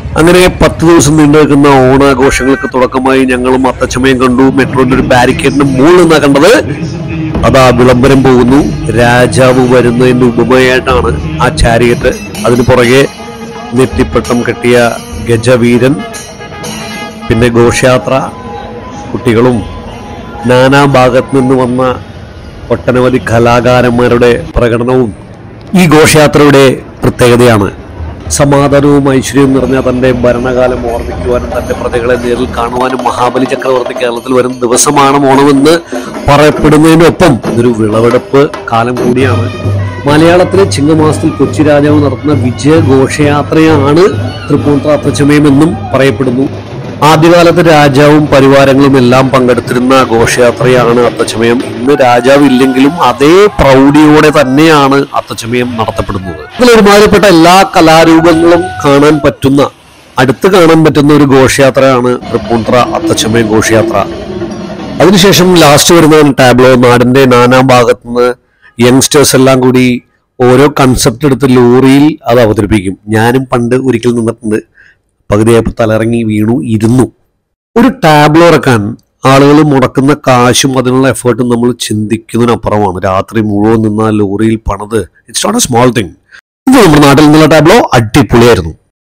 അങ്ങനെ പത്ത് ദിവസം നീണ്ടു നിൽക്കുന്ന ഓണാഘോഷങ്ങൾക്ക് തുടക്കമായി ഞങ്ങളും അത്തച്ചമയം കണ്ടു മെട്രോയുടെ ഒരു ബാരിക്കേഡിന് മുകളിൽ നിന്നാ കണ്ടത് അതാ വിളംബരം പോകുന്നു രാജാവ് വരുന്നതിന് ഉപമയായിട്ടാണ് ആ ചാരിയറ്റ് അതിന് പുറകെ നെറ്റിപ്പട്ടം കെട്ടിയ ഗജവീരൻ പിന്നെ ഘോഷയാത്ര കുട്ടികളും നാനാ ഭാഗത്ത് നിന്ന് വന്ന ഒട്ടനവധി കലാകാരന്മാരുടെ പ്രകടനവും ഈ ഘോഷയാത്രയുടെ പ്രത്യേകതയാണ് സമാധാനവും ഐശ്വര്യവും നിറഞ്ഞ തന്റെ ഭരണകാലം ഓർമ്മിക്കുവാനും തന്റെ പ്രജകളെ നേരിൽ കാണുവാനും മഹാബലി ചക്രവർത്തി കേരളത്തിൽ വരുന്ന ദിവസമാണ് ഓണമെന്ന് പറയപ്പെടുന്നതിനൊപ്പം ഇതൊരു വിളവെടുപ്പ് കാലം കൂടിയാണ് മലയാളത്തിലെ ചിങ്ങമാസത്തിൽ കൊച്ചി രാജാവ് നടത്തുന്ന വിജയ ഘോഷയാത്രയാണ് തൃപ്പൂണിത്തുറ അത്തച്ചമയം എന്നും പറയപ്പെടുന്നു ആദ്യകാലത്ത് രാജാവും പരിവാരങ്ങളും എല്ലാം പങ്കെടുത്തിരുന്ന ഘോഷയാത്രയാണ് അത്തച്ചമയം ഇന്ന് രാജാവ് ഇല്ലെങ്കിലും അതേ പ്രൗഢിയോടെ തന്നെയാണ് അത്തച്ചമയം നടത്തപ്പെടുന്നത് ഇതിൽ ഒരുമാതിരിപ്പെട്ട എല്ലാ കലാരൂപങ്ങളും കാണാൻ പറ്റുന്ന അടുത്ത് കാണാൻ പറ്റുന്ന ഒരു ഘോഷയാത്രയാണ് തൃപ്പൂണിത്തുറ അത്തച്ചമയം ഘോഷയാത്ര അതിനുശേഷം ലാസ്റ്റ് വരുന്ന ടാബ്ലോ നാടിന്റെ നാനാ ഭാഗത്തു നിന്ന് യങ്സ്റ്റേഴ്സ് എല്ലാം കൂടി ഓരോ കൺസെപ്റ്റ് എടുത്ത് ലോറിയിൽ അത് അവതരിപ്പിക്കും ഞാനും പണ്ട് ഒരിക്കൽ നിന്നിട്ടുണ്ട് പകുതിയായപ്പോൾ തലയിറങ്ങി വീണു ഇരുന്നു ഒരു ടാബ്ലോ ഇറക്കാൻ ആളുകൾ മുടക്കുന്ന കാശും അതിനുള്ള എഫേർട്ടും നമ്മൾ ചിന്തിക്കുന്നതിനപ്പുറമാണ് രാത്രി മുഴുവൻ നിന്ന ലോറിയിൽ പണത് it's not a small thing ഇത് നമ്മുടെ നാട്ടിൽ നിന്നുള്ള ടാബ്ലോ അടിപൊളിയായിരുന്നു